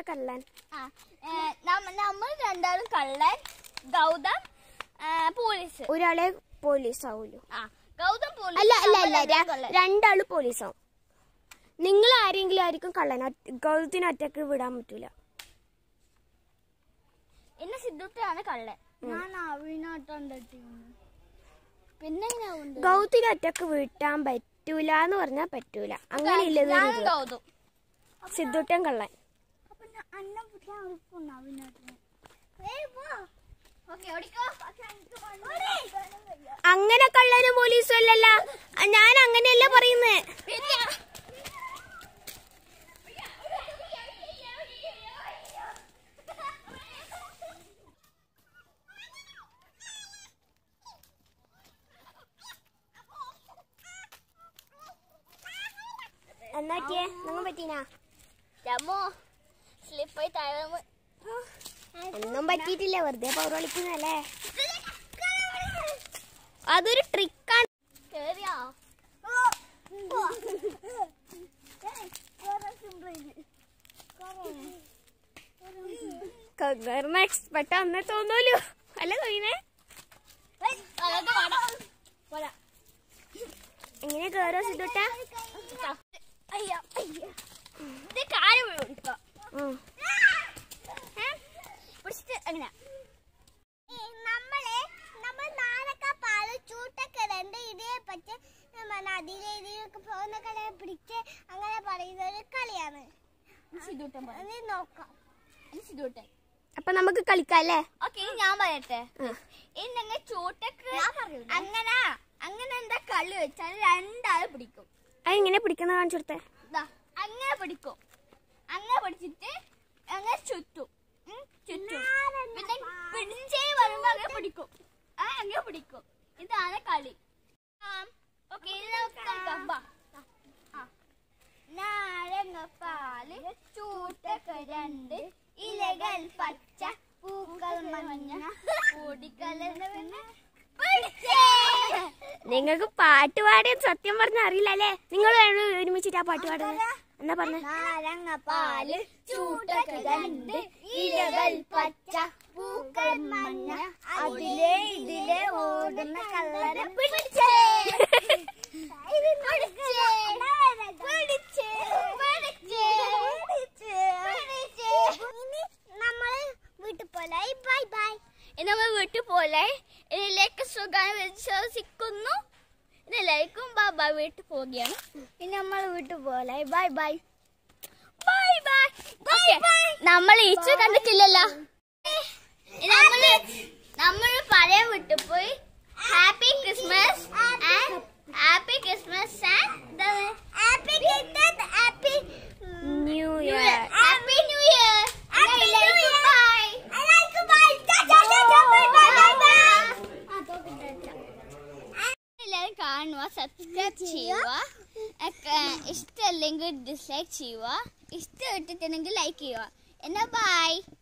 കള്ളൻ ആ, ഏ, നമ്മ- നമ്മൾ രണ്ടാളും കള്ളൻ ഗൗതം ഏ, പോലീസ് ഒരാളെ പോലീസ് ആവൂലോ ആ ഗൗതം പോലീസ് അല്ല അല്ല നമ്മൾ അല്ല രണ്ടാളും ര- കള്ളൻ. രണ്ടാള് പോലീസ് ആവും നിങ്ങൾ ആരെങ്കിലും ആയിരിക്കും കള്ളൻ ഒറ്റ- ഗൗതത്തിന് ഒറ്റക്ക് വിടാൻ പറ്റൂല എന്നെ സിദ്ധുട്ടാണ് കള്ളൻ ഞാൻ അവിനാട്ടുണ്ട് ടീം പിന്നെ എങ്ങനെയാ ഉണ്ട്? ഗൗതത്തിന് ഒറ്റക്ക് വിട്ടാൻ പറ്റൂല എന്ന് പറഞ്ഞാൽ പറ്റൂല അങ്ങനെ ഇല്ലത് ഞാൻ ഇത്. ഗൗതം സിദ്ധുട്ടൻ കള്ളൻ അപ്പൊ ഞാൻ അന്നെ പിടിക്കാൻ എളുപ്പമുണ്ട് അവിനാട്ടിന് ഓക്കെ ഓടിക്കോ അങ്ങനെ കള്ളനും പോലീസും അല്ലല്ല ഞാൻ അങ്ങനെയല്ല പറയുന്നത് പിന്നെ എന്നാ പറ്റിയേ നിങ്ങൾ പറ്റീനാ രമോ സ്ലിപ്പായി താഴെ വീണ്. ഒന്നും പറ്റിയിട്ടില്ല വെറുതെ പവർ കളിക്കുന്നല്ലേ അതൊരു ട്രിക്കാണ് കേറിയോ കയറുന്ന എക്സ്പെർട്ട് അന്നേ തോന്നൂലോ അല്ല കൊയ്യനെ അതൊക്കെ വേണം പോരാ എങ്ങനെ കേറോ സിദ്ധുട്ട അയ്യോ അയ്യോ ഇത് കാര്യം പിടിക്കോ പിടിച്ചിട്ട് അങ്ങനെ നമ്മളെ നമ്മൾ നാലൊക്കെ പാല് ചൂട്ടൊക്കെ രണ്ട് ഇതേ പറ്റി അതിലെ ഇതിലൊക്കെ പോകുന്ന കളെ പിടിച്ച് അങ്ങനെ പറയുന്ന ഒരു കളിയാണ് സിദ്ധൂട്ടൻ പറ അത് നോക്കാം സിദ്ധൂട്ടൻ അപ്പൊ നമുക്ക് കളിക്കാം അല്ലേ ഓക്കെ ഞാൻ പറയട്ടെ ഇനി നിങ്ങൾ ചൂട്ടക്ക് അങ്ങനെ അങ്ങനെ എന്താ കളി വെച്ചാൽ രണ്ടാള് പിടിക്കും അത് എങ്ങനെ പിടിക്കുന്ന കാണിച്ചു കൊടുത്തേ ദാ, അങ്ങനെ പിടിക്കും അങ്ങനെ പിടിച്ചിട്ട് അങ്ങനെ ചുറ്റും ഉം, ചുറ്റും പിന്നെ പിടിച്ചേ വരുമ്പോ അങ്ങനെ പിടിക്കും ആ അങ്ങനെ പിടിക്കും ഇതാണ് കളി ഓക്കെ ഇനി നമുക്ക് കളിക്കാം വാ ആ. നാരങ്ങപ്പാല് ചൂട്ടക്ക് രണ്ട് ഇലകൾ പച്ച പൂക്കൾ മഞ്ഞ കൂടിക്കലർന്ന് പിന്നെ പിടിച്ചേ നിങ്ങൾക്ക് പാട്ട് പാടിയ സത്യം പറഞ്ഞ അറിയില്ല അല്ലേ നിങ്ങൾ വേണം ഒരുമിച്ചിട്ട് ആ പാട്ട് പാടുന്നത് എന്നാ പറഞ്ഞ നാരങ്ങപ്പാല് ചൂട്ടക്ക് രണ്ട് ഇലകൾ പച്ച പൂക്കൾ മഞ്ഞ അതിലെ ഇതിലെ ഓടുന്ന കള്ളനെ പിടിച്ചേ പിടിച്ചേ പിടിച്ചേ പിടിച്ചേ പിടിച്ചേ ഇനി നമ്മള് വീട്ടിൽ പോലെ ബൈ ബൈ ഇനി നമ്മൾ വീട്ടിൽ പോലെ ഇതിലേക്ക് സുഖം വിശ്വസിക്കുന്നു ഇതിലേക്കും ബാബ വീട്ടിൽ പോവുകയാണ് ഇനി നമ്മൾ വീട്ടിൽ പോലെ bye bye bye bye bye നമ്മൾ ഈച്ച കണ്ടിട്ടില്ലല്ലോ നമ്മള് നമ്മൾ പഴയ വീട്ടിൽ പോയി happy Christmas happy Christmas happy happy new year happy new year happy new year bye എല്ലാവരും കാണുക സബ്സ്ക്രൈബ് ചെയ്യുക ഒക്കെ ഇഷ്ടമല്ലെങ്കിൽ ഡിസ്ലൈക്ക് ചെയ്യുക ഇഷ്ടം ഇട്ടിട്ടുണ്ടെങ്കിൽ ലൈക്ക് ചെയ്യുക എന്നാ ബൈ